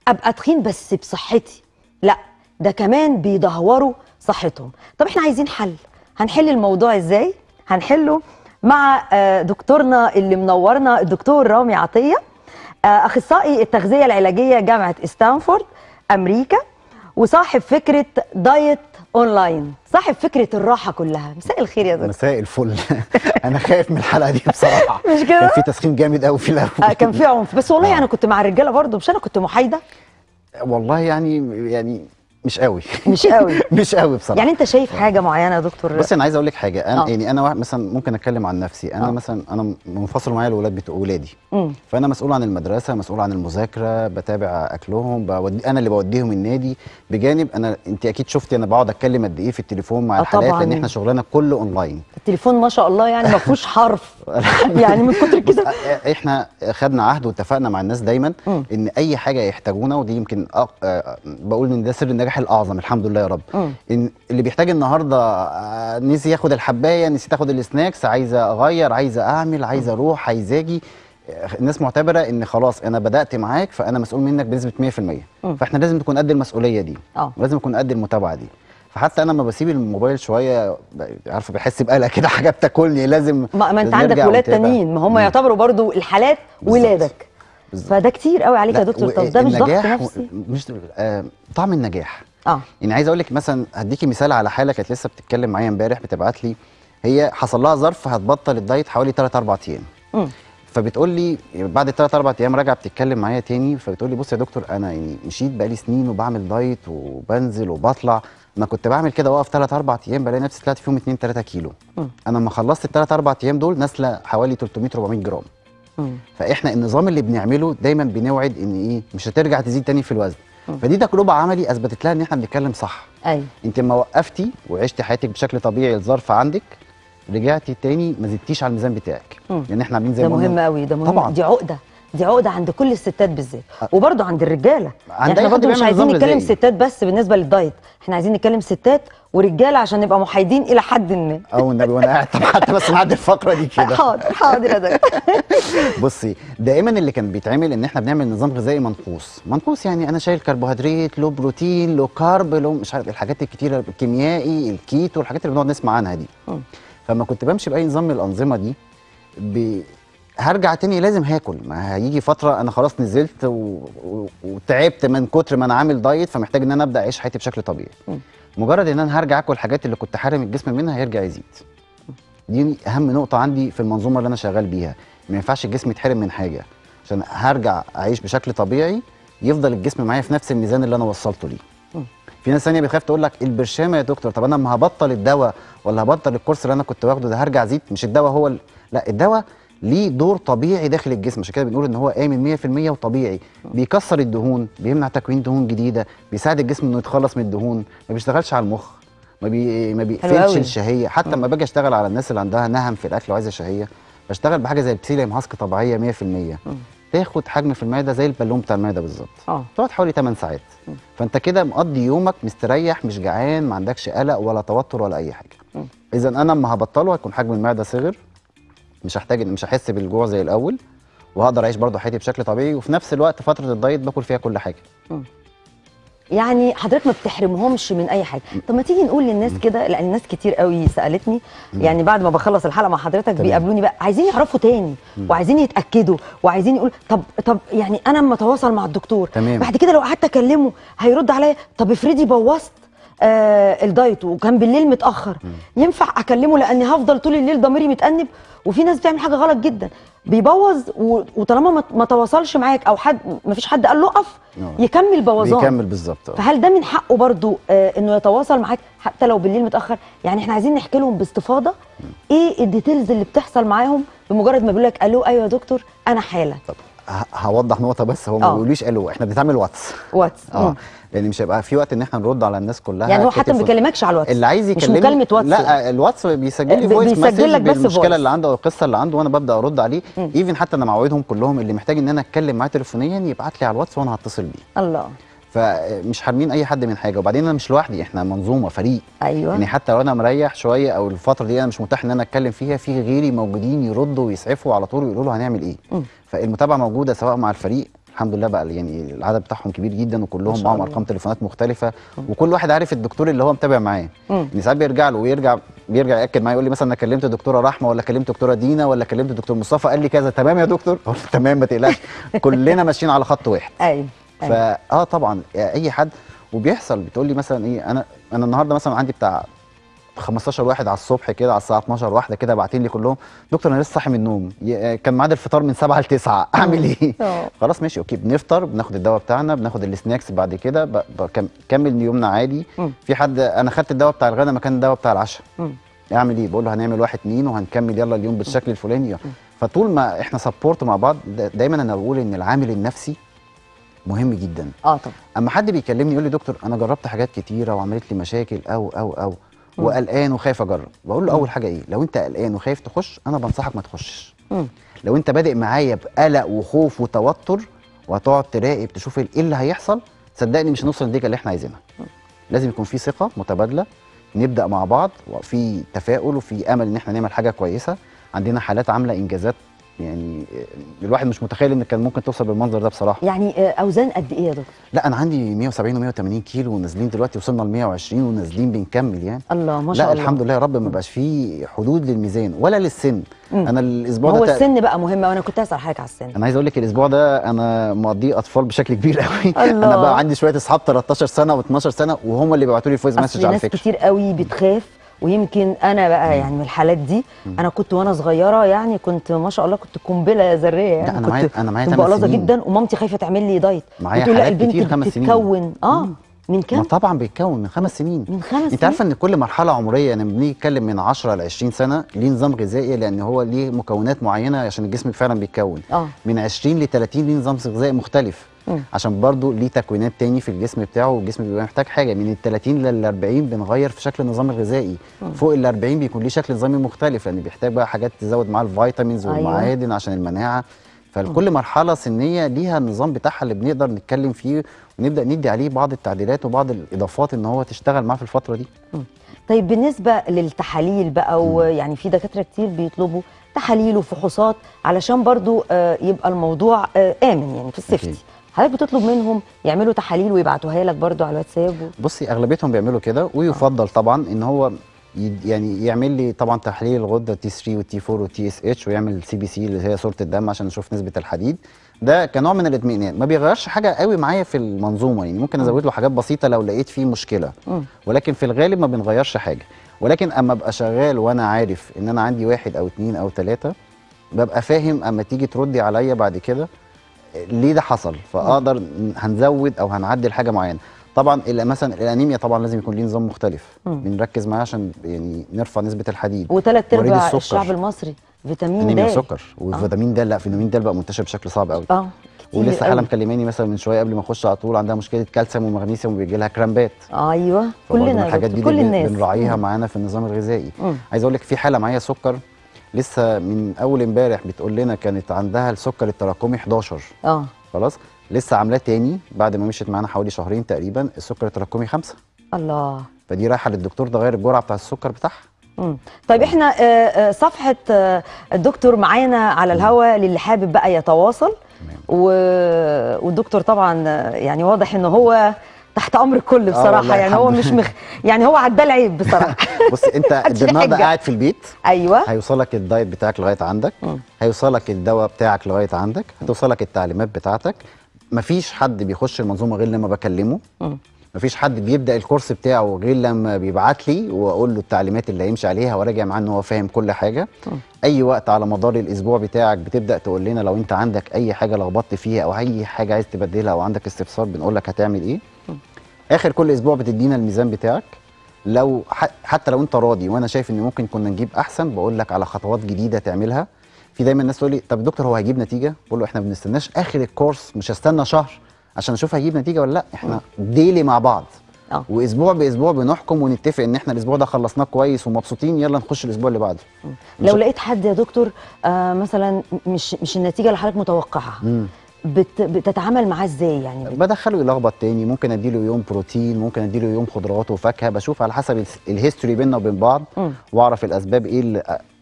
ابقى تخين بس بصحتي لا ده كمان بيدهوروا صحتهم طب احنا عايزين حل هنحل الموضوع ازاي هنحله مع آه، دكتورنا اللي منورنا الدكتور رامي عطيه آه، اخصائي التغذيه العلاجيه جامعه ستانفورد امريكا وصاحب فكره دايت اونلاين صاحب فكره الراحه كلها مساء الخير يا دكتور مساء الفل انا خايف من الحلقه دي بصراحه مش كده؟ كان في تسخين جامد قوي في الاول آه، كان في عنف بس والله آه. انا كنت مع الرجاله برضو مش انا كنت محايده والله يعني يعني مش قوي مش قوي. مش قوي بصراحه يعني انت شايف حاجه معينه يا دكتور بص انا عايز اقول لك حاجه انا آه. يعني انا واحد مثلا ممكن اتكلم عن نفسي انا آه. مثلا انا منفصل معايا الاولاد بتوع ولادي مم. فانا مسؤول عن المدرسه مسؤول عن المذاكره بتابع اكلهم بودي انا اللي بوديهم النادي بجانب انا انت اكيد شفتي انا بقعد اتكلم قد ايه في التليفون مع آه الحالات طبعاً. لان احنا شغلنا كله اونلاين التليفون ما شاء الله يعني ما فيهوش حرف يعني من كتر بص كده احنا خدنا عهد واتفقنا مع الناس دايما مم. ان اي حاجه يحتاجونا ودي يمكن أق... آه، بقول ان ده سر النجاح الاعظم الحمد لله يا رب مم. ان اللي بيحتاج النهارده آه، نسي ياخد الحبايه نسيت اخد السناكس عايزه اغير عايزه اعمل عايزه اروح عايزه اجي آه، الناس معتبره ان خلاص انا بدات معاك فانا مسؤول منك بنسبه 100% مم. فاحنا لازم نكون قد المسؤوليه دي اه ولازم نكون قد المتابعه دي فحتى انا لما بسيب الموبايل شويه ب- عارفه بحس بقلق كده حاجه بتاكلني لازم ما, ما انت لازم عندك نرجع ولاد ونتابع. تانيين ما هم مم. يعتبروا برضو الحالات بالظبط. ولادك بالظبط. فده كتير قوي عليك يا لا، دكتور و- طب ده مش ضغط النجاح نفسي مش آه طعم النجاح اه يعني عايز اقول لك مثلا هديكي مثال على حاله كانت لسه بتتكلم معايا امبارح بتبعت لي هي حصل لها ظرف هتبطل الدايت حوالي 3 4 ايام مم. فبتقول لي بعد الثلاث اربع ايام راجعه بتتكلم معايا تاني فبتقول لي بص يا دكتور انا يعني مشيت بقالي سنين وبعمل دايت وبنزل وبطلع انا كنت بعمل كده واقف ثلاث اربع ايام بلاقي نفسي طلعت فيهم 2 3 كيلو مم. انا لما خلصت الثلاث اربع ايام دول نازله حوالي 300 400 جرام مم. فاحنا النظام اللي بنعمله دايما بنوعد ان ايه مش هترجع تزيد تاني في الوزن مم. فدي تجربه عملي اثبتت لها ان احنا بنتكلم صح ايوه انت لما وقفتي وعشتي حياتك بشكل طبيعي الظرف عندك رجعتي تاني ما زدتيش على الميزان بتاعك مم. لان احنا عاملين زي ده ما قلنا- مهم قوي ده مهم طبعاً. دي عقده دي عقده عند كل الستات بالذات أ- وبرضه عند الرجاله عند يعني أي احنا حد برضه مش بيعمل عايزين نظام نتكلم غذائي. ستات بس بالنسبه للدايت احنا عايزين نتكلم ستات ورجاله عشان نبقى محايدين الى حد ما او النبي وانا قاعد طب حتى بس نعدي الفقره دي كده حاضر حاضر يا دكتور بصي دائما اللي كان بيتعمل ان احنا بنعمل نظام غذائي منقوص منقوص يعني انا شايل كربوهيدرات لو بروتين لو كارب لو مش عارف الحاجات الكتيره الكيميائي الكيتو الحاجات اللي بنقعد نسمع عنها دي مم. فلما كنت بمشي باي نظام من الانظمه دي ب... هرجع تاني لازم هاكل ما هيجي فتره انا خلاص نزلت و... و... وتعبت من كتر ما انا عامل دايت فمحتاج ان انا ابدا اعيش حياتي بشكل طبيعي مم. مجرد ان انا هرجع اكل الحاجات اللي كنت حارم الجسم منها هيرجع يزيد دي اهم نقطه عندي في المنظومه اللي انا شغال بيها ما ينفعش الجسم يتحرم من حاجه عشان هرجع اعيش بشكل طبيعي يفضل الجسم معايا في نفس الميزان اللي انا وصلته ليه مم. في ناس ثانيه بتخاف تقول لك البرشامه يا دكتور طب انا لما هبطل الدواء ولا هبطل الكورس اللي انا كنت واخده ده هرجع ازيد مش الدواء هو ال... لا الدواء ليه دور طبيعي داخل الجسم عشان كده بنقول ان هو امن 100% وطبيعي بيكسر الدهون بيمنع تكوين دهون جديده بيساعد الجسم انه يتخلص من الدهون ما بيشتغلش على المخ ما بي ما حلو بيقفلش أوي. الشهيه حتى لما باجي اشتغل على الناس اللي عندها نهم في الاكل وعايزه شهيه بشتغل بحاجه زي البسيليا هاسك طبيعيه 100% تاخد حجم في المعده زي البالون بتاع المعده بالظبط اه تقعد حوالي 8 ساعات فانت كده مقضي يومك مستريح مش جعان ما عندكش قلق ولا توتر ولا اي حاجه مم. اذا انا اما هبطله هيكون حجم المعده صغر مش هحتاج مش هحس بالجوع زي الاول وهقدر اعيش برضه حياتي بشكل طبيعي وفي نفس الوقت فتره الدايت باكل فيها كل حاجه يعني حضرتك ما بتحرمهمش من اي حاجه طب ما تيجي نقول للناس كده لان الناس كتير قوي سالتني يعني بعد ما بخلص الحلقه مع حضرتك تمام. بيقابلوني بقى عايزين يعرفوا تاني وعايزين يتاكدوا وعايزين يقول طب طب يعني انا اما اتواصل مع الدكتور تمام. بعد كده لو قعدت اكلمه هيرد عليا طب افرضي بوظت آه الدايت وكان بالليل متاخر ينفع اكلمه لاني هفضل طول الليل ضميري متانب وفي ناس بتعمل حاجه غلط جدا بيبوظ و- وطالما ما- ما تواصلش معاك او حد ما فيش حد قال له اقف آه. يكمل بوظان بيكمل بالظبط آه. فهل ده من حقه برضو آه انه يتواصل معاك حتى لو بالليل متاخر يعني احنا عايزين نحكي لهم باستفاضه ايه الديتيلز اللي بتحصل معاهم بمجرد ما بيقول لك الو ايوه يا دكتور انا حاله طب ه- هوضح نقطه بس هو ما آه. بيقوليش قالوا احنا بنتعامل واتس واتس اه مم. لان مش هيبقى في وقت ان احنا نرد على الناس كلها يعني هو حتى ما كتف- بيكلمكش على الواتس اللي عايز مش يكلمني مكالمه واتس يعني. لا الواتس بيسجل لي بي- فويس بيسجل مسج لك بس بالمشكله voice. اللي عنده او القصه اللي عنده وانا ببدا ارد عليه ايفن حتى انا معودهم كلهم اللي محتاج ان انا اتكلم معاه تليفونيا يبعت لي على الواتس وانا هتصل بيه الله فمش حارمين اي حد من حاجه وبعدين انا مش لوحدي احنا منظومه فريق ايوه يعني حتى لو انا مريح شويه او الفتره دي انا مش متاح ان انا اتكلم فيها في غيري موجودين يردوا ويسعفوا على طول ويقولوا له هنعمل ايه مم. فالمتابعه موجوده سواء مع الفريق الحمد لله بقى يعني العدد بتاعهم كبير جدا ما وكلهم شاء معاهم الله. ارقام تليفونات مختلفه وكل واحد عارف الدكتور اللي هو متابع معاه مم. ان ساعات بيرجع له ويرجع بيرجع ياكد معايا يقول لي مثلا انا كلمت دكتوره رحمه ولا كلمت دكتوره دينا ولا كلمت دكتور مصطفى قال لي كذا تمام يا دكتور أقول له تمام ما تقلقش كلنا ماشيين على خط واحد ايوه أيوة. فاه طبعا اي حد وبيحصل بتقول لي مثلا ايه انا انا النهارده مثلا عندي بتاع 15 واحد على الصبح كده على الساعه 12 واحده كده باعتين لي كلهم دكتور انا لسه صاحي من النوم ي- كان ميعاد الفطار من 7 ل 9 اعمل ايه؟ آه. خلاص ماشي اوكي بنفطر بناخد الدواء بتاعنا بناخد السناكس بعد كده ب- بكم- كمل يومنا عادي مم. في حد انا خدت الدواء بتاع الغداء مكان الدواء بتاع العشاء مم. اعمل ايه؟ بقول له هنعمل واحد اتنين وهنكمل يلا اليوم بالشكل الفلاني فطول ما احنا سبورت مع بعض دا- دايما انا بقول ان العامل النفسي مهم جدا اه طبعا اما حد بيكلمني يقول لي دكتور انا جربت حاجات كتيره وعملت لي مشاكل او او او وقلقان وخايف اجرب بقول له اول حاجه ايه لو انت قلقان وخايف تخش انا بنصحك ما تخشش مم. لو انت بادئ معايا بقلق وخوف وتوتر وهتقعد تراقب تشوف ايه اللي هيحصل صدقني مش هنوصل للنتيجه اللي احنا عايزينها لازم يكون في ثقه متبادله نبدا مع بعض وفي تفاؤل وفي امل ان احنا نعمل حاجه كويسه عندنا حالات عامله انجازات يعني آه، الواحد مش متخيل ان كان ممكن توصل بالمنظر ده بصراحه يعني آه، اوزان قد ايه يا دكتور لا انا عندي 170 و180 كيلو ونازلين دلوقتي وصلنا ل 120 ونازلين بنكمل يعني الله ما شاء لا الله الحمد لله يا رب ما بقاش فيه حدود للميزان ولا للسن مم. انا الاسبوع هو ده تق- السن بقى مهم وانا كنت اسال حضرتك على السن انا عايز اقول لك الاسبوع ده انا مقضيه اطفال بشكل كبير قوي الله. انا بقى عندي شويه اصحاب 13 سنه و12 سنه وهم اللي بيبعتوا لي فويس اصل مسج على ناس فكره كتير قوي بتخاف ويمكن انا بقى يعني من الحالات دي انا كنت وانا صغيره يعني كنت ما شاء الله كنت قنبله ذريه يعني لا، أنا كنت معايا- أنا معايا كنت تمن بقلظه سنين. جدا ومامتي خايفه تعمل لي دايت معايا بتقول لا حالات البنت كتير خمس سنين. بتتكون اه من ما كام طبعا بيتكون من خمس سنين من خمس انت سنين؟ عارفه ان كل مرحله عمريه يعني بنيجي نتكلم من 10 ل 20 سنه ليه نظام غذائي لان هو ليه مكونات معينه عشان الجسم فعلا بيتكون اه من 20 ل 30 ليه نظام غذائي مختلف مم. عشان برضو ليه تكوينات تاني في الجسم بتاعه والجسم بيبقى محتاج حاجه من ال 30 لل 40 بنغير في شكل النظام الغذائي فوق ال 40 بيكون ليه شكل نظامي مختلف لان بيحتاج بقى حاجات تزود معاه الفيتامينز أيوة. والمعادن عشان المناعه فكل مرحله سنيه ليها النظام بتاعها اللي بنقدر نتكلم فيه ونبدا ندي عليه بعض التعديلات وبعض الاضافات ان هو تشتغل معاه في الفتره دي طيب بالنسبه للتحاليل بقى ويعني في دكاتره كتير بيطلبوا تحاليل وفحوصات علشان برضو آه، يبقى الموضوع آه، امن يعني في السيفتي أكيد. حضرتك بتطلب منهم يعملوا تحاليل ويبعتوها لك برضو على الواتساب و... بصي اغلبيتهم بيعملوا كده ويفضل طبعا ان هو يد- يعني يعمل لي طبعا تحليل الغده تي 3 والتي 4 والتي اس اتش ويعمل سي بي سي اللي هي صوره الدم عشان نشوف نسبه الحديد ده كنوع من الاطمئنان ما بيغيرش حاجه قوي معايا في المنظومه يعني ممكن ازود له حاجات بسيطه لو لقيت فيه مشكله مم. ولكن في الغالب ما بنغيرش حاجه ولكن اما ابقى شغال وانا عارف ان انا عندي واحد او اتنين او تلاته ببقى فاهم اما تيجي تردي عليا بعد كده ليه ده حصل فاقدر ن- هنزود او هنعدل حاجه معينه طبعا ال- مثلا الانيميا طبعا لازم يكون ليه نظام مختلف مم. بنركز معاه عشان يعني نرفع نسبه الحديد وثلاث مريض ارباع السكر. الشعب المصري فيتامين انيميا د وسكر والفيتامين د لا فيتامين د بقى منتشر بشكل صعب قوي اه كتير ولسه حاله قوي. مكلماني مثلا من شويه قبل ما اخش على طول عندها مشكله كالسيوم ومغنيسيوم وبيجي لها كرامبات ايوه فبرضه من كلنا يا الحاجات دكتور، دي كل اللي الناس بنراعيها مم. معانا في النظام الغذائي مم. عايز اقول لك في حاله معايا سكر لسه من اول امبارح بتقول لنا كانت عندها السكر التراكمي 11 اه خلاص لسه عاملاه تاني بعد ما مشيت معانا حوالي شهرين تقريبا السكر التراكمي خمسة الله فدي رايحه للدكتور تغير الجرعه بتاع السكر بتاعها مم. طيب احنا آه، آه، صفحه آه، الدكتور معانا على الهوا للي حابب بقى يتواصل تمام. و... والدكتور طبعا آه، يعني واضح ان هو تحت امر الكل بصراحه والله يعني هو الحمد مش مخ... يعني هو عدى العيب بصراحه بص انت محدش ليه النهارده حجة. قاعد في البيت ايوه هيوصلك الدايت بتاعك لغايه عندك مم. هيوصلك الدواء بتاعك لغايه عندك هتوصلك التعليمات بتاعتك مفيش حد بيخش المنظومه غير لما بكلمه مم. مفيش حد بيبدا الكورس بتاعه غير لما بيبعت لي واقول له التعليمات اللي هيمشي عليها وراجع معاه ان هو فاهم كل حاجه مم. اي وقت على مدار الاسبوع بتاعك بتبدا تقول لنا لو انت عندك اي حاجه لخبطت فيها او اي حاجه عايز تبدلها او عندك استفسار بنقول لك هتعمل ايه اخر كل اسبوع بتدينا الميزان بتاعك لو ح- حتى لو انت راضي وانا شايف ان ممكن كنا نجيب احسن بقول لك على خطوات جديده تعملها في دايما الناس تقول لي طب دكتور هو هيجيب نتيجه بقول له احنا ما بنستناش اخر الكورس مش هستنى شهر عشان اشوف هيجيب نتيجه ولا لا احنا ديلي مع بعض اه واسبوع باسبوع بنحكم ونتفق ان احنا الاسبوع ده خلصناه كويس ومبسوطين يلا نخش الاسبوع اللي بعده مش- لو لقيت حد يا دكتور آه مثلا مش مش النتيجه اللي حضرتك متوقعها مم. بت... بتتعامل معاه ازاي يعني بت... بدخله يلخبط تاني ممكن اديله يوم بروتين ممكن اديله يوم خضروات وفاكهه بشوف على حسب الس- الهيستوري بيننا وبين بعض مم. واعرف الاسباب ايه اللي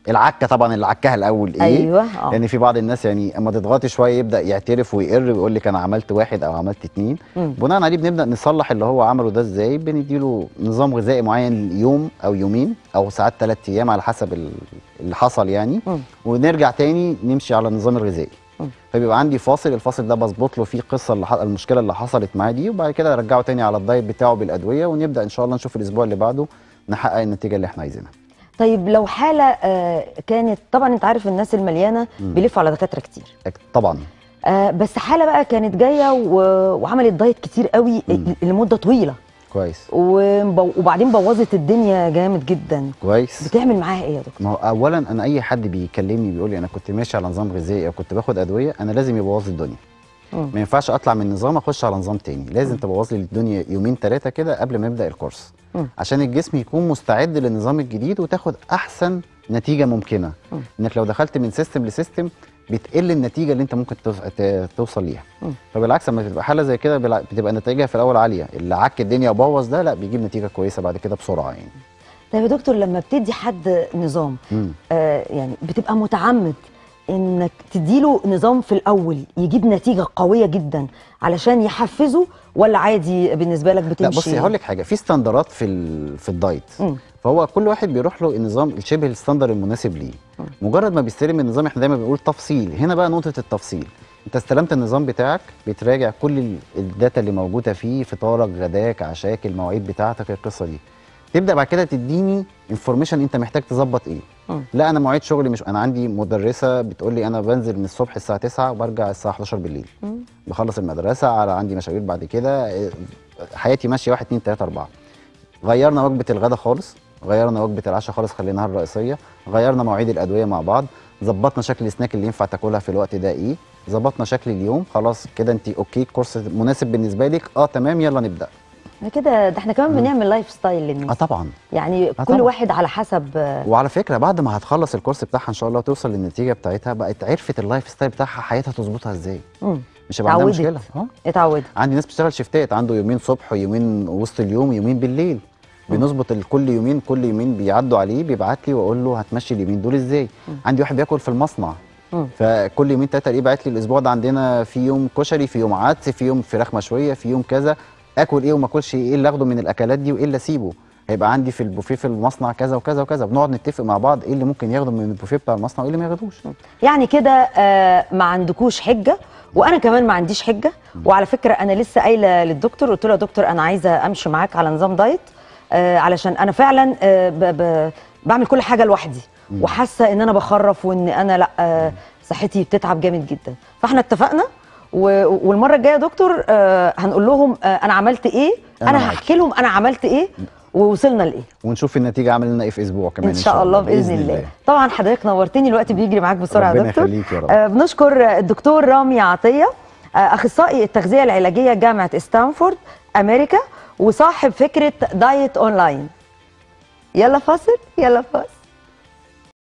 العكه طبعا اللي عكها الاول ايه ايوه اه لان في بعض الناس يعني اما تضغطي شويه يبدا يعترف ويقر ويقول لك انا عملت واحد او عملت اتنين مم. بناء عليه بنبدا نصلح اللي هو عمله ده ازاي بنديله نظام غذائي معين يوم او يومين او ساعات ثلاث ايام على حسب ال- اللي حصل يعني مم. ونرجع تاني نمشي على النظام الغذائي مم. فبيبقى عندي فاصل الفاصل ده بظبط له فيه القصه اللي ح- المشكله اللي حصلت معاه دي وبعد كده ارجعه تاني على الدايت بتاعه بالادويه ونبدا ان شاء الله نشوف الاسبوع اللي بعده نحقق النتيجه اللي احنا عايزينها طيب لو حاله آه كانت طبعا انت عارف الناس المليانه بيلفوا على دكاتره كتير أك- طبعا آه بس حاله بقى كانت جايه و... وعملت دايت كتير قوي مم. لمده طويله كويس ومبو... وبعدين بوظت الدنيا جامد جدا كويس بتعمل معاها ايه يا دكتور ما هو اولا انا اي حد بيكلمني بيقول لي انا كنت ماشي على نظام غذائي او كنت باخد ادويه انا لازم يبوظ لي الدنيا مم. ما ينفعش اطلع من نظام اخش على نظام تاني لازم تبوظ لي الدنيا يومين ثلاثه كده قبل ما يبدا الكورس مم. عشان الجسم يكون مستعد للنظام الجديد وتاخد احسن نتيجه ممكنه مم. انك لو دخلت من سيستم لسيستم بتقل النتيجه اللي انت ممكن توص- ت- توصل ليها مم. فبالعكس لما تبقى حاله زي كده بالع- بتبقى نتائجها في الاول عاليه اللي عك الدنيا وبوظ ده لا بيجيب نتيجه كويسه بعد كده بسرعه يعني طيب يا دكتور لما بتدي حد نظام مم. آه يعني بتبقى متعمد انك تديله نظام في الاول يجيب نتيجه قويه جدا علشان يحفزه ولا عادي بالنسبه لك لا بتمشي بصي هقول لك حاجه في ستاندرات في ال- في الدايت مم. فهو كل واحد بيروح له النظام الشبه الستاندر المناسب ليه مم. مجرد ما بيستلم النظام احنا دايما بنقول تفصيل هنا بقى نقطه التفصيل انت استلمت النظام بتاعك بتراجع كل ال- الداتا اللي موجوده فيه فطارك غداك عشاك المواعيد بتاعتك القصه دي تبدا بعد كده تديني انفورميشن انت محتاج تظبط ايه مم. لا انا مواعيد شغلي مش انا عندي مدرسه بتقول لي انا بنزل من الصبح الساعه 9 وبرجع الساعه 11 بالليل مم. بخلص المدرسه على عندي مشاوير بعد كده إيه، حياتي ماشيه 1 2 3 4 غيرنا وجبه الغداء خالص غيرنا وجبه العشاء خالص خليناها الرئيسيه غيرنا مواعيد الادويه مع بعض ظبطنا شكل السناك اللي ينفع تاكلها في الوقت ده ايه ظبطنا شكل اليوم خلاص كده انت اوكي كورس مناسب بالنسبه لك اه تمام يلا نبدا ده كده ده احنا كمان بنعمل لايف ستايل اه للناس طبعا يعني كل طبعا. واحد على حسب آه، وعلى فكره بعد ما هتخلص الكورس بتاعها ان شاء الله وتوصل للنتيجه بتاعتها بقت عرفت اللايف ستايل بتاعها حياتها تظبطها ازاي مم. مش هيبقى عندها اتعودت. مشكله اه اتعودت عندي ناس بتشتغل شيفتات عنده يومين صبح ويومين وسط اليوم ويومين بالليل بنظبط ال- كل يومين كل يومين بيعدوا عليه بيبعت لي واقول له هتمشي اليومين دول ازاي عندي واحد بياكل في المصنع مم. فكل يومين تلاته الاقيه باعت لي الاسبوع ده عندنا في يوم كشري في يوم عدس في يوم فراخ مشويه في يوم كذا اكل ايه وما اكلش ايه اللي اخده من الاكلات دي وايه اللي اسيبه هيبقى عندي في البوفيه في المصنع كذا وكذا وكذا بنقعد نتفق مع بعض ايه اللي ممكن ياخده من البوفيه بتاع المصنع وايه اللي ما ياخدوش يعني كده آه، ما عندكوش حجه وانا كمان ما عنديش حجه وعلى فكره انا لسه قايله للدكتور قلت له يا دكتور انا عايزه امشي معاك على نظام دايت آه، علشان انا فعلا آه، ب- ب- بعمل كل حاجه لوحدي وحاسه ان انا بخرف وان انا لا آه، صحتي بتتعب جامد جدا فاحنا اتفقنا و- والمره الجايه يا دكتور آه، هنقول لهم آه، انا عملت ايه أنا انا معاك. هحكي لهم انا عملت ايه ووصلنا لايه ونشوف النتيجه عامل لنا ايه في اسبوع كمان ان شاء الله باذن الله طبعا حضرتك نورتني الوقت بيجري معاك بسرعه يا ربنا دكتور يخليك يا رب. آه بنشكر الدكتور رامي عطيه آه اخصائي التغذيه العلاجيه جامعه ستانفورد امريكا وصاحب فكره دايت اونلاين يلا فاصل يلا فاصل